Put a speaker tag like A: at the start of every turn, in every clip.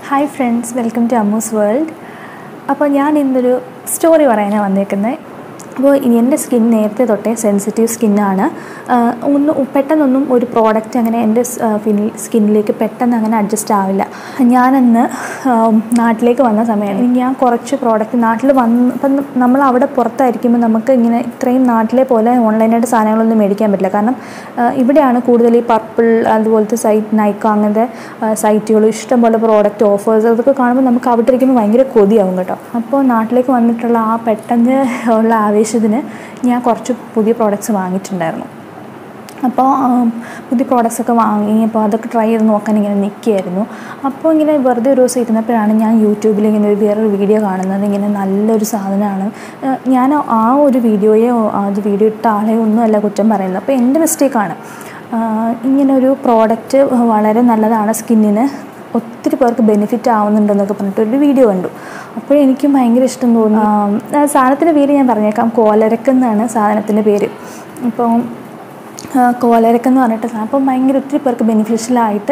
A: hi friends welcome to Ammu's world അപ്പോൾ ഞാൻ ഇന്നൊരു സ്റ്റോറി പറയാനാണ് വന്നേക്കുന്നത് അപ്പോൾ ഇനി എൻ്റെ സ്കിൻ നേരത്തെ തൊട്ടേ സെൻസിറ്റീവ് സ്കിന്നാണ് ഒന്നും പെട്ടെന്നൊന്നും ഒരു പ്രോഡക്റ്റ് അങ്ങനെ എൻ്റെ സ്കിന്നിലേക്ക് പെട്ടെന്ന് അങ്ങനെ അഡ്ജസ്റ്റ് ആവില്ല ഞാനന്ന് നാട്ടിലേക്ക് വന്ന സമയമാണ് ഞാൻ കുറച്ച് പ്രോഡക്റ്റ് നാട്ടിൽ വന്ന് ഇപ്പം നമ്മൾ അവിടെ പുറത്തായിരിക്കുമ്പോൾ നമുക്ക് ഇങ്ങനെ ഇത്രയും നാട്ടിലെ പോലെ ഓൺലൈനായിട്ട് സാധനങ്ങളൊന്നും മേടിക്കാൻ പറ്റില്ല കാരണം ഇവിടെയാണ് കൂടുതൽ ഈ പർപ്പിൾ അതുപോലത്തെ സൈറ്റ് നൈക്ക അങ്ങനത്തെ സൈറ്റുകൾ ഇഷ്ടംപോലെ പ്രോഡക്റ്റ് ഓഫേഴ്സ് അതൊക്കെ കാണുമ്പോൾ നമുക്ക് അവിടെ ഇരിക്കുമ്പോൾ ഭയങ്കര കൊതിയാവും കേട്ടോ അപ്പോൾ നാട്ടിലേക്ക് വന്നിട്ടുള്ള ആ പെട്ടെന്ന് ഉള്ള ആവേശത്തിന് ഞാൻ കുറച്ച് പുതിയ പ്രോഡക്റ്റ്സ് വാങ്ങിയിട്ടുണ്ടായിരുന്നു അപ്പോൾ പുതിയ പ്രോഡക്റ്റ്സ് ഒക്കെ വാങ്ങി അപ്പോൾ അതൊക്കെ ട്രൈ ചെയ്ത് നോക്കാൻ ഇങ്ങനെ നിൽക്കുകയായിരുന്നു അപ്പോൾ ഇങ്ങനെ വെറുതെ ഒരു ദിവസം ഇരുന്നപ്പോഴാണ് ഞാൻ യൂട്യൂബിൽ ഇങ്ങനെ ഒരു വേറൊരു വീഡിയോ കാണുന്നത് ഇങ്ങനെ നല്ലൊരു സാധനമാണ് ഞാൻ ആ ഒരു വീഡിയോയോ അത് വീഡിയോ ഇട്ട ആളെയോ ഒന്നുമല്ല കുറ്റം പറയുന്നത് അപ്പോൾ എൻ്റെ മിസ്റ്റേക്കാണ് ഇങ്ങനെ ഒരു പ്രോഡക്റ്റ് വളരെ നല്ലതാണ് സ്കിന്നിന് ഒത്തിരി പേർക്ക് ബെനിഫിറ്റ് ആവുന്നുണ്ടെന്നൊക്കെ പറഞ്ഞിട്ട് ഒരു വീഡിയോ കണ്ടു അപ്പോഴെനിക്കും ഭയങ്കര ഇഷ്ടം തോന്നി സാധനത്തിൻ്റെ പേര് ഞാൻ പറഞ്ഞേക്കാം കോലരക്കെന്നാണ് സാധനത്തിൻ്റെ പേര് ഇപ്പം കോലരക്കെന്ന് പറഞ്ഞിട്ട് അപ്പം ഭയങ്കര ഒത്തിരി പേർക്ക് ബെനിഫിഷ്യലായിട്ട്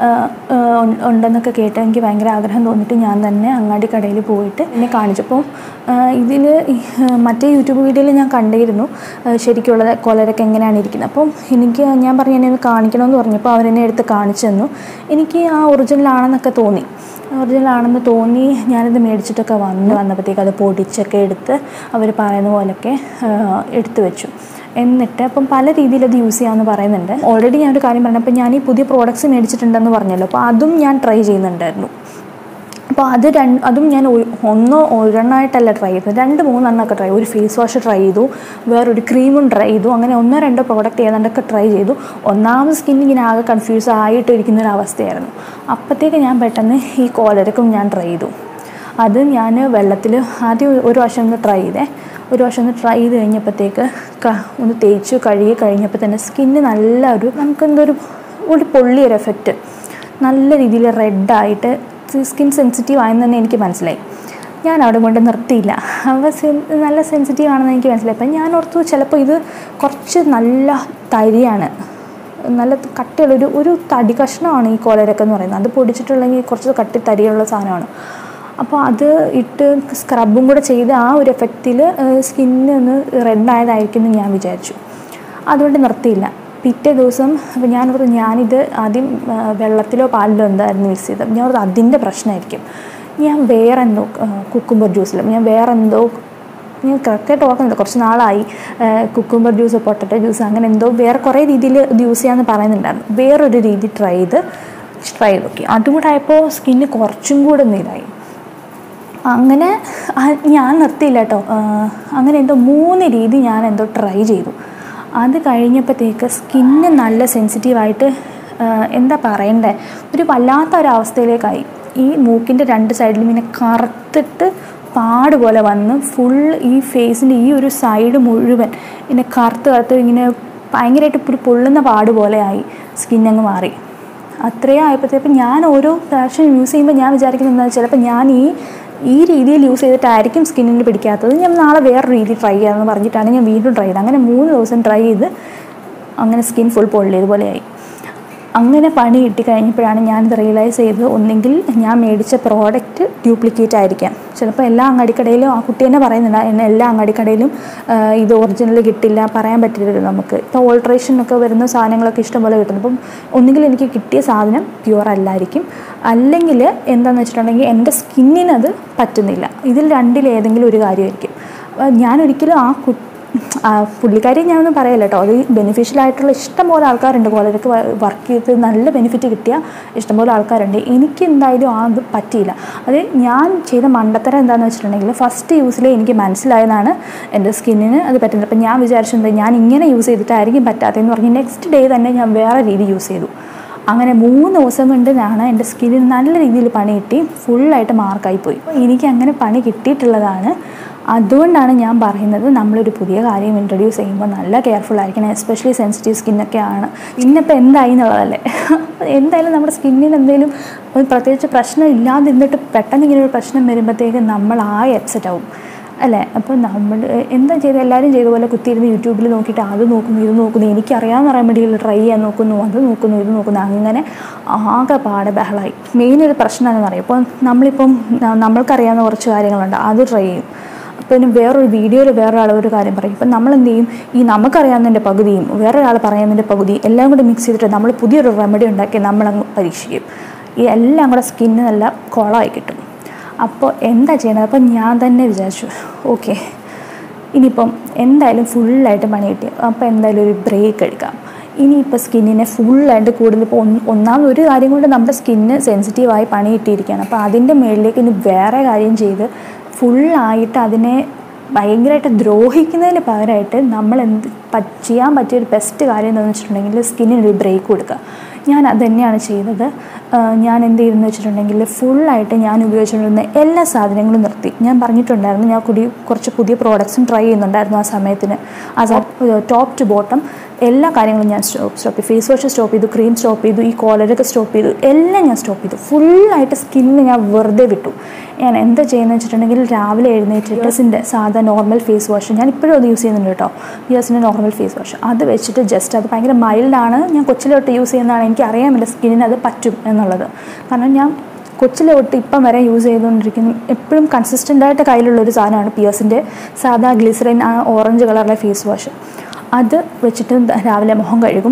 A: ഉണ്ടെന്നൊക്കെ കേട്ട് എനിക്ക് ഭയങ്കര ആഗ്രഹം തോന്നിയിട്ട് ഞാൻ തന്നെ അങ്ങാടി കടയിൽ പോയിട്ട് എന്നെ കാണിച്ചു അപ്പോൾ ഇതിൽ മറ്റേ യൂട്യൂബ് വീഡിയോയിൽ ഞാൻ കണ്ടിരുന്നു ശരിക്കുള്ള കോലരക്ക എങ്ങനെയാണ് ഇരിക്കുന്നത് അപ്പം എനിക്ക് ഞാൻ പറഞ്ഞു എന്നെ ഒന്ന് കാണിക്കണമെന്ന് പറഞ്ഞപ്പോൾ അവരെന്നെ എടുത്ത് കാണിച്ചു തന്നു എനിക്ക് ആ ഒറിജിനലാണെന്നൊക്കെ തോന്നി ഒറിജിനലാണെന്ന് തോന്നി ഞാനിത് മേടിച്ചിട്ടൊക്കെ വന്നു വന്നപ്പോഴത്തേക്ക് അത് പൊടിച്ചൊക്കെ എടുത്ത് അവർ പറയുന്ന പോലൊക്കെ എടുത്തു വെച്ചു എന്നിട്ട് അപ്പം പല രീതിയിൽ അത് യൂസ് ചെയ്യാമെന്ന് പറയുന്നുണ്ട് ഓൾറെഡി ഞാനൊരു കാര്യം പറഞ്ഞു അപ്പോൾ ഞാൻ ഈ പുതിയ പ്രോഡക്റ്റ്സ് മേടിച്ചിട്ടുണ്ടെന്ന് പറഞ്ഞല്ലോ അപ്പോൾ അതും ഞാൻ ട്രൈ ചെയ്യുന്നുണ്ടായിരുന്നു അപ്പോൾ അത് രണ്ട് അതും ഞാൻ ഒന്നോ ഒരെണ്ണമായിട്ടല്ല ട്രൈ ചെയ്തത് രണ്ട് മൂന്നെണ്ണമൊക്കെ ട്രൈ ഒരു ഫേസ് വാഷ് ട്രൈ ചെയ്തു വേറൊരു ക്രീമും ട്രൈ ചെയ്തു അങ്ങനെ ഒന്നോ രണ്ടോ പ്രോഡക്റ്റ് ഏതാണ്ടൊക്കെ ട്രൈ ചെയ്തു ഒന്നാമത് സ്കിൻ ഇങ്ങനെ ആകെ കൺഫ്യൂസ് ആയിട്ട് ഇരിക്കുന്ന ഒരു അവസ്ഥയായിരുന്നു അപ്പോഴത്തേക്ക് ഞാൻ പെട്ടെന്ന് ഈ കോലരക്കും ഞാൻ ട്രൈ ചെയ്തു അത് ഞാൻ വെള്ളത്തിൽ ആദ്യം ഒരു പ്രാവശ്യം ഒന്ന് ട്രൈ ചെയ്തേ ഒരു പ്രാവശ്യം ഒന്ന് ട്രൈ ചെയ്ത് കഴിഞ്ഞപ്പോഴത്തേക്ക് ഒന്ന് തേച്ചു കഴുകി കഴിഞ്ഞപ്പോൾ തന്നെ സ്കിന്ന് നല്ല ഒരു നമുക്ക് എന്തോ ഒരു ഒരു പൊള്ളിയൊരു എഫക്റ്റ് നല്ല രീതിയിൽ റെഡായിട്ട് സ്കിൻ സെൻസിറ്റീവ് ആയെന്ന് തന്നെ എനിക്ക് മനസ്സിലായി ഞാൻ അവിടെ കൊണ്ട് നിർത്തിയില്ല അവ നല്ല സെൻസിറ്റീവ് ആണെന്ന് എനിക്ക് മനസ്സിലായി അപ്പം ഞാൻ ഓർത്തു ചിലപ്പോൾ ഇത് കുറച്ച് നല്ല തരിയാണ് നല്ല കട്ടിയുള്ളൊരു ഒരു തടി കഷ്ണമാണ് ഈ കോലരക്ക എന്ന് പറയുന്നത് അത് പൊടിച്ചിട്ടുള്ളെങ്കിൽ കുറച്ച് കട്ടി തരിയുള്ള സാധനമാണ് അപ്പോൾ അത് ഇട്ട് സ്ക്രബും കൂടെ ചെയ്ത് ആ ഒരു എഫക്റ്റിൽ സ്കിന്ന് ഒന്ന് റെഡായതായിരിക്കും എന്ന് ഞാൻ വിചാരിച്ചു അതുകൊണ്ട് നിർത്തിയില്ല പിറ്റേ ദിവസം അപ്പോൾ ഞാൻ പറഞ്ഞു ഞാനിത് ആദ്യം വെള്ളത്തിലോ പാലിലോ എന്തായിരുന്നു മിക്സ് ചെയ്തത് ഞാൻ പറഞ്ഞു അതിൻ്റെ പ്രശ്നമായിരിക്കും ഞാൻ വേറെ എന്തോ കുക്കുംബർ ജ്യൂസിലും ഞാൻ വേറെ എന്തോ ഞാൻ കറക്റ്റായിട്ട് ഓർക്കുന്നില്ല കുറച്ച് നാളായി കുക്കുംബർ ജ്യൂസ് പൊട്ടറ്റോ ജ്യൂസ് അങ്ങനെ എന്തോ വേറെ കുറേ രീതിയിൽ ഇത് യൂസ് ചെയ്യാമെന്ന് പറയുന്നുണ്ടായിരുന്നു വേറൊരു രീതി ട്രൈ ചെയ്ത് ട്രൈ ചെയ്ത് നോക്കി അതും കൂടെ ആയപ്പോൾ സ്കിന്ന് കുറച്ചും കൂടെ ഒന്ന് ഇതായി അങ്ങനെ ഞാൻ നിർത്തിയില്ല കേട്ടോ അങ്ങനെ എന്തോ മൂന്ന് രീതി ഞാൻ എന്തോ ട്രൈ ചെയ്തു അത് കഴിഞ്ഞപ്പോഴത്തേക്ക് സ്കിന്ന് നല്ല സെൻസിറ്റീവായിട്ട് എന്താ പറയണ്ടേ ഒരു വല്ലാത്ത ഒരു അവസ്ഥയിലേക്കായി ഈ മൂക്കിൻ്റെ രണ്ട് സൈഡിലും ഇങ്ങനെ കറുത്തിട്ട് പാട് പോലെ വന്ന് ഫുൾ ഈ ഫേസിൻ്റെ ഈ ഒരു സൈഡ് മുഴുവൻ ഇങ്ങനെ കറുത്ത് കറുത്ത് ഇങ്ങനെ ഭയങ്കരമായിട്ട് ഒരു പൊള്ളുന്ന പാട് പോലെ ആയി സ്കിന്നങ്ങ് മാറി അത്രയും ആയപ്പോഴത്തേക്കും ഞാൻ ഓരോ പ്രാവശ്യം യൂസ് ചെയ്യുമ്പോൾ ഞാൻ വിചാരിക്കുന്നത് എന്താ ചിലപ്പോൾ ഞാൻ ഈ ഈ രീതിയിൽ യൂസ് ചെയ്തിട്ടായിരിക്കും സ്കിന്നിന് പിടിക്കാത്തത് ഞാൻ നാളെ വേറെ രീതി ട്രൈ ചെയ്യാമെന്ന് പറഞ്ഞിട്ടാണ് ഞാൻ വീണ്ടും ട്രൈ ചെയ്തത് അങ്ങനെ മൂന്ന് ദിവസം ട്രൈ ചെയ്ത് അങ്ങനെ സ്കിൻ ഫുൾ പൊള്ളിയതുപോലെയായി അങ്ങനെ പണി കിട്ടി കഴിഞ്ഞപ്പോഴാണ് ഞാനിത് റിയലൈസ് ചെയ്തത് ഒന്നെങ്കിൽ ഞാൻ മേടിച്ച പ്രോഡക്റ്റ് ഡ്യൂപ്ലിക്കേറ്റ് ആയിരിക്കാം ചിലപ്പോൾ എല്ലാ അങ്ങാടിക്കടയിലും ആ കുട്ടി തന്നെ പറയുന്നുണ്ട് എന്നെ എല്ലാ അങ്ങാടിക്കടയിലും ഇത് ഒറിജിനൽ കിട്ടില്ല പറയാൻ പറ്റില്ല നമുക്ക് ഇപ്പോൾ ഓൾട്രേഷനൊക്കെ വരുന്ന സാധനങ്ങളൊക്കെ ഇഷ്ടംപോലെ കിട്ടുന്നു അപ്പം ഒന്നുകിൽ എനിക്ക് കിട്ടിയ സാധനം പ്യുവർ അല്ലായിരിക്കും അല്ലെങ്കിൽ എന്താണെന്ന് വെച്ചിട്ടുണ്ടെങ്കിൽ എൻ്റെ സ്കിന്നിനത് പറ്റുന്നില്ല ഇതിൽ രണ്ടിൽ ഏതെങ്കിലും ഒരു കാര്യമായിരിക്കും ഞാനൊരിക്കലും ആ കുട്ടി പുള്ളിക്കാരി ഞാനൊന്നും പറയല്ല കേട്ടോ അത് ബെനിഫിഷ്യൽ ആയിട്ടുള്ള ഇഷ്ടംപോലെ ആൾക്കാരുണ്ട് കോളേജൊക്കെ വർക്ക് ചെയ്ത് നല്ല ബെനിഫിറ്റ് കിട്ടിയ ഇഷ്ടംപോലെ ആൾക്കാരുണ്ട് എനിക്ക് എന്തായാലും അത് പറ്റിയില്ല അത് ഞാൻ ചെയ്ത മണ്ടത്തരം എന്താണെന്ന് വെച്ചിട്ടുണ്ടെങ്കിൽ ഫസ്റ്റ് യൂസിൽ എനിക്ക് മനസ്സിലായതാണ് എൻ്റെ സ്കിന്നിന് അത് പറ്റുന്നത് അപ്പം ഞാൻ വിചാരിച്ചത് ഞാൻ ഇങ്ങനെ യൂസ് ചെയ്തിട്ടായിരിക്കും പറ്റാത്തതെന്ന് പറഞ്ഞ് നെക്സ്റ്റ് ഡേ തന്നെ ഞാൻ വേറെ രീതി യൂസ് ചെയ്തു അങ്ങനെ മൂന്ന് ദിവസം കൊണ്ട് ഞാൻ എൻ്റെ സ്കിന്നിന് നല്ല രീതിയിൽ പണി കിട്ടി ഫുള്ളായിട്ട് മാർക്കായി പോയി എനിക്ക് അങ്ങനെ പണി കിട്ടിയിട്ടുള്ളതാണ് അതുകൊണ്ടാണ് ഞാൻ പറയുന്നത് നമ്മളൊരു പുതിയ കാര്യം ഇൻട്രൊഡ്യൂസ് ചെയ്യുമ്പോൾ നല്ല കെയർഫുൾ ആയിരിക്കണം എസ്പെഷ്യലി സെൻസിറ്റീവ് സ്കിന്നൊക്കെ ആണ് പിന്നിപ്പോൾ എന്തായി എന്നുള്ളതല്ലേ എന്തായാലും നമ്മുടെ സ്കിന്നിന് എന്തെങ്കിലും പ്രത്യേകിച്ച് പ്രശ്നം ഇല്ലാതിരുന്നിട്ട് പെട്ടെന്ന് ഇങ്ങനെ ഒരു പ്രശ്നം വരുമ്പോഴത്തേക്ക് നമ്മൾ ആ അപ്സെറ്റ് ആവും അല്ലേ അപ്പോൾ നമ്മൾ എന്താ ചെയ്ത് എല്ലാവരും ചെയ്ത പോലെ കുത്തിയിരുന്ന് യൂട്യൂബിൽ നോക്കിയിട്ട് അത് നോക്കുന്നു ഇത് നോക്കുന്നു എനിക്കറിയാമെന്ന് പറയാൻ വേണ്ടി ട്രൈ ചെയ്യാൻ നോക്കുന്നു അത് നോക്കുന്നു ഇത് നോക്കുന്നു അങ്ങനെ ആകെ പാടെ ബഹളമായി മെയിൻ ഒരു പ്രശ്നം എന്താണെന്ന് അറിയാം ഇപ്പോൾ നമ്മളിപ്പം ന- നമ്മൾക്കറിയാവുന്ന കുറച്ച് കാര്യങ്ങളുണ്ട് അത് ട്രൈ ചെയ്യും പിന്നെ വേറൊരു വീഡിയോയിൽ വേറൊരാൾ ഒരു കാര്യം പറയും ഇപ്പം നമ്മൾ എന്ത് ചെയ്യും ഈ നമുക്കറിയാവുന്നതിൻ്റെ പകുതിയും വേറൊരാൾ പറയുന്നതിൻ്റെ പകുതി എല്ലാം കൂടി മിക്സ് ചെയ്തിട്ട് നമ്മൾ പുതിയൊരു റെമഡി ഉണ്ടാക്കി നമ്മളങ്ങ് പരീക്ഷിക്കും ഈ എല്ലാം കൂടെ സ്കിന്ന് നല്ല കുളമായി കിട്ടും അപ്പോൾ എന്താ ചെയ്യണത് അപ്പം ഞാൻ തന്നെ വിചാരിച്ചു ഓക്കെ ഇനിയിപ്പം എന്തായാലും ഫുള്ളായിട്ട് പണി കിട്ടി അപ്പോൾ എന്തായാലും ഒരു ബ്രേക്ക് എടുക്കാം ഇനിയിപ്പോൾ സ്കിന്നിനെ ഫുള്ളായിട്ട് കൂടുതൽ ഇപ്പോൾ ഒന്ന് ഒന്നാമത് ഒരു കാര്യം കൊണ്ട് നമ്മുടെ സ്കിന്ന് സെൻസിറ്റീവായി പണി കിട്ടിയിരിക്കുകയാണ് അപ്പോൾ അതിൻ്റെ മേളിലേക്ക് ഇനി വേറെ കാര്യം ചെയ്ത് ഫുള്ളായിട്ട് അതിനെ ഭയങ്കരമായിട്ട് ദ്രോഹിക്കുന്നതിന് പകരമായിട്ട് നമ്മൾ എന്ത് പ- ചെയ്യാൻ പറ്റിയ ഒരു ബെസ്റ്റ് കാര്യം എന്താണെന്ന് വെച്ചിട്ടുണ്ടെങ്കിൽ സ്കിന്നിന് ഒരു ബ്രേക്ക് കൊടുക്കുക ഞാൻ അത് തന്നെയാണ് ചെയ്തത് ആഹ് ഞാൻ എന്ത് ചെയ്തെന്ന് വെച്ചിട്ടുണ്ടെങ്കിൽ ഫുള്ളായിട്ട് ഞാൻ ഉപയോഗിച്ചുകൊണ്ടിരുന്ന എല്ലാ സാധനങ്ങളും നിർത്തി ഞാൻ പറഞ്ഞിട്ടുണ്ടായിരുന്നു ഞാൻ കൂടി കുറച്ച് പുതിയ പ്രോഡക്ട്സും ട്രൈ ചെയ്യുന്നുണ്ടായിരുന്നു ആ സമയത്തിന് ആ ടോപ്പ് ടു ബോട്ടം എല്ലാ കാര്യങ്ങളും ഞാൻ സ്റ്റോപ്പ് സ്റ്റോപ്പ് ചെയ്തു ഫേസ് വാഷ് സ്റ്റോപ്പ് ചെയ്തു ക്രീം സ്റ്റോപ്പ് ചെയ്തു ഈ കോലറൊക്കെ സ്റ്റോപ്പ് ചെയ്തു എല്ലാം ഞാൻ സ്റ്റോപ്പ് ചെയ്തു ഫുള്ളായിട്ട് സ്കിന്ന് ഞാൻ വെറുതെ വിട്ടു ഞാൻ എന്താ ചെയ്യുന്നത് വെച്ചിട്ടുണ്ടെങ്കിൽ രാവിലെ എഴുന്നേറ്റ് പിയേഴ്സിൻ്റെ സാധാ നോർമൽ ഫേസ് വാഷ് ഞാൻ ഇപ്പോഴും അത് യൂസ് ചെയ്യുന്നുണ്ട് കേട്ടോ പിയേഴ്സിൻ്റെ നോർമൽ ഫേസ് വാഷ് അത് വെച്ചിട്ട് ജസ്റ്റ് അത് ഭയങ്കര മൈൽഡാണ് ഞാൻ കൊച്ചിലോട്ട് യൂസ് ചെയ്യുന്നതാണ് എനിക്ക് അറിയാൻ എൻ്റെ സ്കിന്നിന് അത് പറ്റും എന്നുള്ളത് കാരണം ഞാൻ കൊച്ചിലെ തൊട്ട് ഇപ്പം വരെ യൂസ് ചെയ്തുകൊണ്ടിരിക്കുന്ന എപ്പോഴും കൺസിസ്റ്റൻ്റ് ആയിട്ട് കയ്യിലുള്ള ഒരു സാധനമാണ് പിയേഴ്സിൻ്റെ സാധാ ഗ്ലിസറിൻ ആ ഓറഞ്ച് കളറിലെ ഫേസ് വാഷ് അത് വെച്ചിട്ട് രാവിലെ മുഖം കഴുകും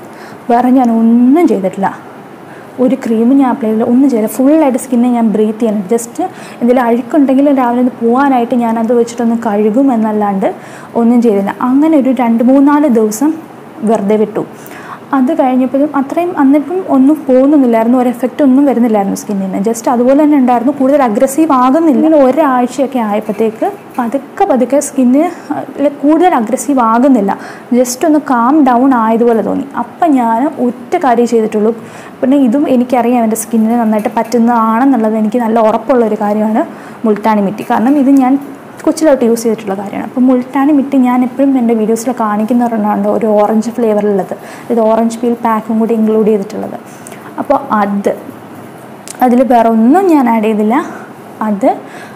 A: വേറെ ഞാൻ ഒന്നും ചെയ്തിട്ടില്ല ഒരു ക്രീം ഞാൻ അപ്ലൈ ചെയ്തില്ല ഒന്നും ചെയ്തില്ല ഫുള്ളായിട്ട് സ്കിന്നെ ഞാൻ ബ്രീത്ത് ചെയ്യണം ജസ്റ്റ് എന്തെങ്കിലും അഴുക്കുണ്ടെങ്കിലും രാവിലെ ഒന്ന് പോകാനായിട്ട് ഞാനത് വെച്ചിട്ടൊന്ന് കഴുകും എന്നല്ലാണ്ട് ഒന്നും ചെയ്തില്ല അങ്ങനെ ഒരു രണ്ട് മൂന്നാല് ദിവസം വെറുതെ വിട്ടു അത് കഴിഞ്ഞപ്പോഴും അത്രയും എന്നിട്ടും ഒന്നും പോകുന്നില്ലായിരുന്നു ഒരു എഫക്റ്റ് ഒന്നും വരുന്നില്ലായിരുന്നു സ്കിന്നിന് ജസ്റ്റ് അതുപോലെ തന്നെ ഉണ്ടായിരുന്നു കൂടുതൽ അഗ്രസീവ് ആകുന്നില്ല ഇങ്ങനെ ഒരാഴ്ചയൊക്കെ ആയപ്പോഴത്തേക്ക് പതുക്കെ പതുക്കെ സ്കിന്ന് കൂടുതൽ അഗ്രസീവ് ആകുന്നില്ല ജസ്റ്റ് ഒന്ന് കാം ഡൗൺ ആയതുപോലെ തോന്നി അപ്പം ഞാൻ ഒറ്റ കാര്യം ചെയ്തിട്ടുള്ളൂ പിന്നെ ഇതും എനിക്കറിയാം എൻ്റെ സ്കിന്നിന് നന്നായിട്ട് പറ്റുന്നതാണെന്നുള്ളത് എനിക്ക് നല്ല ഉറപ്പുള്ള ഒരു കാര്യമാണ് മുൾട്ടാണി മിറ്റി കാരണം ഇത് ഞാൻ കൊച്ചിലോട്ട് യൂസ് ചെയ്തിട്ടുള്ള കാര്യമാണ് അപ്പോൾ മുൾട്ടാണി മിട്ടി ഞാൻ എപ്പോഴും എൻ്റെ വീഡിയോസിൽ കാണിക്കുന്ന ഒരെണ്ണമുണ്ട് ഒരു ഓറഞ്ച് ഫ്ലേവറിലുള്ളത് ഇത് ഓറഞ്ച് പീൽ പാക്കും കൂടി ഇൻക്ലൂഡ് ചെയ്തിട്ടുള്ളത് അപ്പോൾ അത് അതിൽ വേറെ ഒന്നും ഞാൻ ആഡ് ചെയ്തില്ല അത്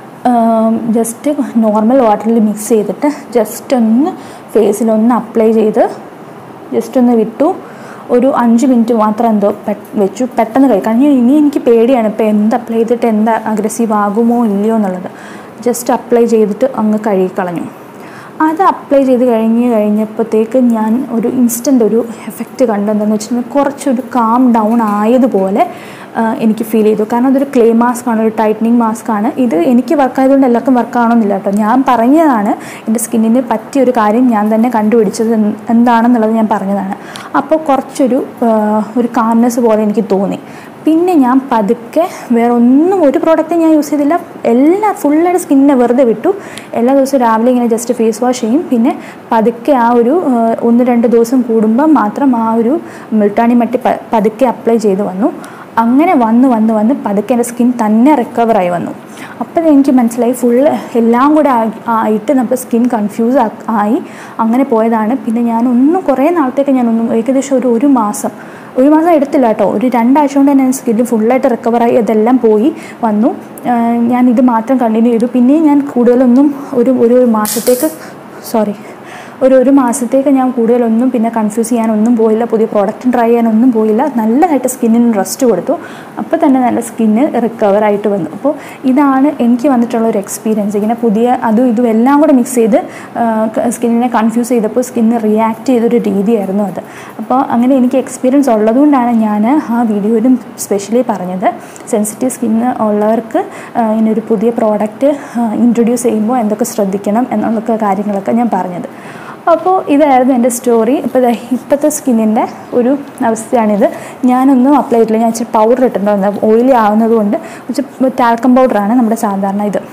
A: ജസ്റ്റ് നോർമൽ വാട്ടറിൽ മിക്സ് ചെയ്തിട്ട് ജസ്റ്റ് ഒന്ന് ഫേസിലൊന്ന് അപ്ലൈ ചെയ്ത് ജസ്റ്റ് ഒന്ന് വിട്ടു ഒരു അഞ്ച് മിനിറ്റ് മാത്രം എന്തോ പെ വെച്ചു പെട്ടെന്ന് കഴിക്കാം കാരണം ഇനി എനിക്ക് പേടിയാണ് ഇപ്പോൾ എന്ത് അപ്ലൈ ചെയ്തിട്ട് എന്താ അഗ്രസീവ് ആകുമോ ഇല്ലയോ എന്നുള്ളത് ജസ്റ്റ് അപ്ലൈ ചെയ്തിട്ട് അങ്ങ് കഴുകിക്കളഞ്ഞു അത് അപ്ലൈ ചെയ്ത് കഴിഞ്ഞ് കഴിഞ്ഞപ്പോഴത്തേക്ക് ഞാൻ ഒരു ഇൻസ്റ്റൻ്റ് ഒരു എഫക്റ്റ് കണ്ടെന്താണെന്ന് വെച്ചിട്ടുണ്ടെങ്കിൽ കുറച്ചൊരു കാം ഡൗൺ ആയതുപോലെ ആ, എനിക്ക് ഫീൽ ചെയ്തു കാരണം അതൊരു ക്ലേ മാസ്ക് ആണ് ഒരു ടൈറ്റനിങ് മാസ്ക് ആണ് ഇത് എനിക്ക് വർക്ക് ആയതുകൊണ്ട് എല്ലാവർക്കും വർക്ക് ആവണമെന്നില്ല കേട്ടോ ഞാൻ പറഞ്ഞതാണ് എൻ്റെ സ്കിന്നിന് പറ്റിയ ഒരു കാര്യം ഞാൻ തന്നെ കണ്ടുപിടിച്ചത് എന്ത് എന്താണെന്നുള്ളത് ഞാൻ പറഞ്ഞതാണ് അപ്പോൾ കുറച്ചൊരു ആ, ഒരു കാംനെസ് പോലെ എനിക്ക് തോന്നി പിന്നെ ഞാൻ പതുക്കെ വേറെ ഒന്നും ഒരു പ്രോഡക്റ്റ് ഞാൻ യൂസ് ചെയ്തില്ല എല്ലാ ഫുള്ളായിട്ട് സ്കിന്നിനെ വെറുതെ വിട്ടു എല്ലാ ദിവസവും രാവിലെ ഇങ്ങനെ ജസ്റ്റ് ഫേസ് വാഷ് ചെയ്യും പിന്നെ പതുക്കെ ആ ഒരു ആ, ഒന്ന് രണ്ട് ദിവസം കൂടുമ്പോൾ മാത്രം ആ ഒരു മിൾട്ടാണി മട്ടി പ- പതുക്കെ അപ്ലൈ ചെയ്ത് വന്നു അങ്ങനെ വന്ന് വന്ന് വന്ന് പതുക്കെ എൻ്റെ സ്കിൻ തന്നെ റിക്കവറായി വന്നു അപ്പോൾ എനിക്ക് മനസ്സിലായി ഫുള്ള് എല്ലാം കൂടെ ആയി- ആയിട്ട് നമ്മുടെ സ്കിൻ കൺഫ്യൂസ് ആയി അങ്ങനെ പോയതാണ് പിന്നെ ഞാൻ ഒന്നും കുറേ നാളത്തേക്ക് ഞാനൊന്നും ഏകദേശം ഒരു ഒരു മാസം ഒരു മാസം എടുത്തില്ല കേട്ടോ ഒരു രണ്ടാഴ്ച കൊണ്ട് തന്നെ സ്കിൻ ഫുള്ളായിട്ട് റിക്കവറായി അതെല്ലാം പോയി വന്നു ആഹ് ഞാൻ ഇത് മാത്രം കണ്ടിന്യൂ ചെയ്തു പിന്നെയും ഞാൻ കൂടുതലൊന്നും ഒരു ഒരു മാസത്തേക്ക് സോറി ഒരു ഒരു മാസത്തേക്ക് ഞാൻ കൂടുതലൊന്നും പിന്നെ കൺഫ്യൂസ് ചെയ്യാനൊന്നും പോയില്ല പുതിയ പ്രോഡക്റ്റും ട്രൈ ചെയ്യാനൊന്നും പോയില്ല നല്ലതായിട്ട് സ്കിന്നിന് റെസ്റ്റ് കൊടുത്തു അപ്പോൾ തന്നെ നല്ല സ്കിന്ന് റിക്കവർ ആയിട്ട് വന്നു അപ്പോൾ ഇതാണ് എനിക്ക് വന്നിട്ടുള്ള ഒരു എക്സ്പീരിയൻസ് ഇങ്ങനെ പുതിയ അതും ഇതും എല്ലാം കൂടെ മിക്സ് ചെയ്ത് സ്കിന്നിനെ കൺഫ്യൂസ് ചെയ്തപ്പോൾ സ്കിന്ന് റിയാക്ട് ചെയ്തൊരു രീതിയായിരുന്നു അത് അപ്പോൾ അങ്ങനെ എനിക്ക് എക്സ്പീരിയൻസ് ഉള്ളതുകൊണ്ടാണ് ഞാൻ ആ വീഡിയോയിലും സ്പെഷ്യലി പറഞ്ഞത് സെൻസിറ്റീവ് സ്കിന്ന് ഉള്ളവർക്ക് ആ, ഇങ്ങനൊരു പുതിയ പ്രോഡക്റ്റ് ഇൻട്രൊഡ്യൂസ് ചെയ്യുമ്പോൾ എന്തൊക്കെ ശ്രദ്ധിക്കണം എന്നുള്ള കാര്യങ്ങളൊക്കെ ഞാൻ പറഞ്ഞത് അപ്പോൾ ഇതായിരുന്നു എൻ്റെ സ്റ്റോറി ഇപ്പോൾ ഇപ്പോഴത്തെ സ്കിന്നിൻ്റെ ഒരു അവസ്ഥയാണിത് ഞാനൊന്നും അപ്ലൈ ചെയ്തിട്ടില്ല ഞാൻ ഇച്ചിരി പൗഡർ ഇട്ടിട്ടുണ്ടായിരുന്നു ഓയിലി ആവുന്നത് കൊണ്ട് ഇച്ചിരി ടാൽക്കം പൗഡറാണ് നമ്മുടെ സാധാരണ ഇത്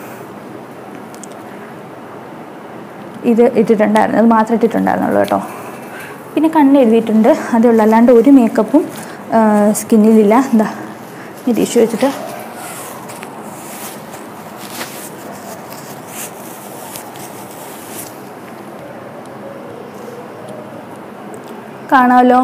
A: ഇത് ഇട്ടിട്ടുണ്ടായിരുന്നു അത് മാത്രമേ ഇട്ടിട്ടുണ്ടായിരുന്നുള്ളൂ കേട്ടോ പിന്നെ കണ്ണ് എഴുതിയിട്ടുണ്ട് അതേ ഉള്ളൂ അല്ലാണ്ട് ഒരു മേക്കപ്പും സ്കിന്നിലില്ല എന്താ ഈ ടിഷ്യൂ വെച്ചിട്ട് കാണാമല്ലോ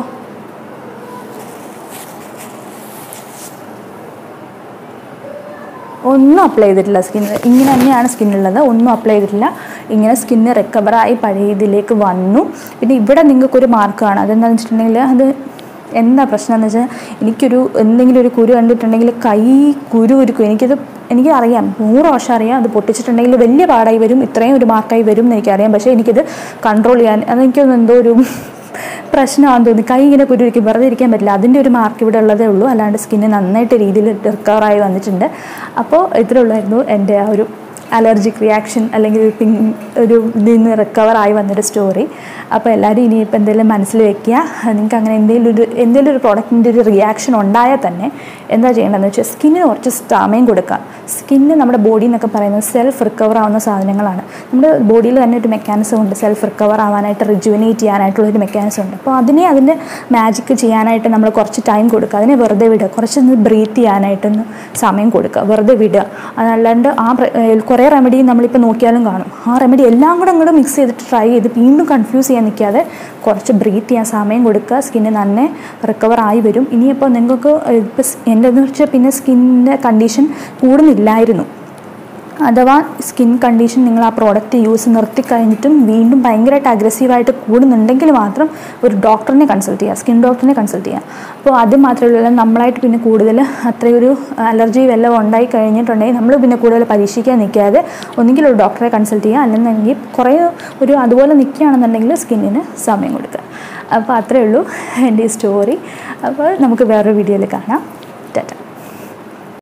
A: ഒന്നും അപ്ലൈ ചെയ്തിട്ടില്ല സ്കിന്നിൽ ഇങ്ങനെ തന്നെയാണ് സ്കിന്നുള്ളത് ഒന്നും അപ്ലൈ ചെയ്തിട്ടില്ല ഇങ്ങനെ സ്കിന്ന് റിക്കവറായി പഴയ ഇതിലേക്ക് വന്നു പിന്നെ ഇവിടെ നിങ്ങൾക്കൊരു മാർക്ക് കാണാം അതെന്താണെന്ന് വെച്ചിട്ടുണ്ടെങ്കിൽ അത് എന്താ പ്രശ്നം എന്ന് വെച്ചാൽ എനിക്കൊരു എന്തെങ്കിലും ഒരു കുരു കണ്ടിട്ടുണ്ടെങ്കിൽ കൈ കുരു ഒരുക്കും എനിക്കത് എനിക്ക് അറിയാം നൂറ് വർഷം അറിയാം അത് പൊട്ടിച്ചിട്ടുണ്ടെങ്കിൽ വലിയ പാടായി വരും ഇത്രയും ഒരു മാർക്കായി വരും എന്ന് എനിക്കറിയാം പക്ഷേ എനിക്കിത് കൺട്രോൾ ചെയ്യാൻ അതെനിക്കൊന്ന് എന്തോ ഒരു പ്രശ്നമാണെന്ന് തോന്നി കൈ ഇങ്ങനെ കുരുവിക്കും വെറുതെ ഇരിക്കാൻ പറ്റില്ല അതിൻ്റെ ഒരു മാർക്ക് ഇവിടെ ഉള്ളതേ ഉള്ളൂ അല്ലാണ്ട് സ്കിന്ന് നന്നായിട്ട് രീതിയിൽ റിക്കവറായി വന്നിട്ടുണ്ട് അപ്പോൾ ഇത്രേ ഉള്ളായിരുന്നു എൻ്റെ ആ ഒരു അലർജിക് റിയാക്ഷൻ അല്ലെങ്കിൽ ഒരു പിൻ ഒരു ഇതിൽ നിന്ന് റിക്കവർ ആയി വന്നൊരു സ്റ്റോറി അപ്പോൾ എല്ലാവരും ഇനിയിപ്പോൾ എന്തെങ്കിലും മനസ്സിൽ വെക്കുക നിങ്ങൾക്ക് അങ്ങനെ എന്തെങ്കിലും ഒരു എന്തെങ്കിലും ഒരു പ്രോഡക്റ്റിൻ്റെ ഒരു റിയാക്ഷൻ ഉണ്ടായാൽ തന്നെ എന്താ ചെയ്യേണ്ടതെന്ന് വെച്ചാൽ സ്കിന്നിന് കുറച്ച് സമയം കൊടുക്കുക സ്കിന്ന് നമ്മുടെ ബോഡി എന്നൊക്കെ പറയുന്നത് സെൽഫ് റിക്കവർ ആവുന്ന സാധനങ്ങളാണ് നമ്മുടെ ബോഡിയിൽ തന്നെ ഒരു മെക്കാനിസം ഉണ്ട് സെൽഫ് റിക്കവർ ആവാനായിട്ട് റിജുവിനേറ്റ് ചെയ്യാനായിട്ടുള്ള ഒരു മെക്കാനിസം ഉണ്ട് അപ്പോൾ അതിനെ അതിൻ്റെ മാജിക്ക് ചെയ്യാനായിട്ട് നമ്മൾ കുറച്ച് ടൈം കൊടുക്കുക അതിനെ വെറുതെ വിടുക കുറച്ചൊന്ന് ബ്രീത്ത് ചെയ്യാനായിട്ടൊന്ന് സമയം കൊടുക്കുക വെറുതെ വിടുക അതല്ലാണ്ട് ആ പ്ര- ഏഹ് കുറേ റെമഡി നമ്മളിപ്പോൾ നോക്കിയാലും കാണും ആ റെമഡി എല്ലാം കൂടെ അങ്ങോട്ട് മിക്സ് ചെയ്തിട്ട് ട്രൈ ചെയ്ത് വീണ്ടും കൺഫ്യൂസ് ചെയ്യാൻ നിൽക്കാതെ കുറച്ച് ബ്രീത്ത് ചെയ്യാൻ സമയം കൊടുക്കുക സ്കിന്ന് നന്നെ റിക്കവർ ആയി വരും ഇനിയിപ്പോൾ നിങ്ങൾക്ക് ഇപ്പോൾ എൻ്റെ എന്ന് വെച്ചാൽ പിന്നെ സ്കിന്നിൻ്റെ കണ്ടീഷൻ കൂടുന്നില്ലായിരുന്നു അഥവാ സ്കിൻ കണ്ടീഷൻ നിങ്ങൾ ആ പ്രോഡക്റ്റ് യൂസ് നിർത്തി കഴിഞ്ഞിട്ടും വീണ്ടും ഭയങ്കരമായിട്ട് അഗ്രസീവായിട്ട് കൂടുന്നുണ്ടെങ്കിൽ മാത്രം ഒരു ഡോക്ടറിനെ കൺസൾട്ട് ചെയ്യുക സ്കിൻ ഡോക്ടറിനെ കൺസൾട്ട് ചെയ്യുക അപ്പോൾ അത് മാത്രമല്ല നമ്മളായിട്ട് പിന്നെ കൂടുതൽ അത്രയൊരു അലർജി വല്ലതും ഉണ്ടായി കഴിഞ്ഞിട്ടുണ്ടെങ്കിൽ നമ്മൾ പിന്നെ കൂടുതൽ പരീക്ഷിക്കാൻ നിൽക്കാതെ ഒന്നുകിൽ ഒരു ഡോക്ടറെ കൺസൾട്ട് ചെയ്യുക അല്ലെന്നുണ്ടെങ്കിൽ കുറേ ഒരു അതുപോലെ നിൽക്കുകയാണെന്നുണ്ടെങ്കിൽ സ്കിന്നിന് സമയം കൊടുക്കുക അപ്പോൾ അത്രയേ ഉള്ളൂ എൻ്റെ ഈ സ്റ്റോറി അപ്പോൾ നമുക്ക് വേറൊരു വീഡിയോയിൽ കാണാം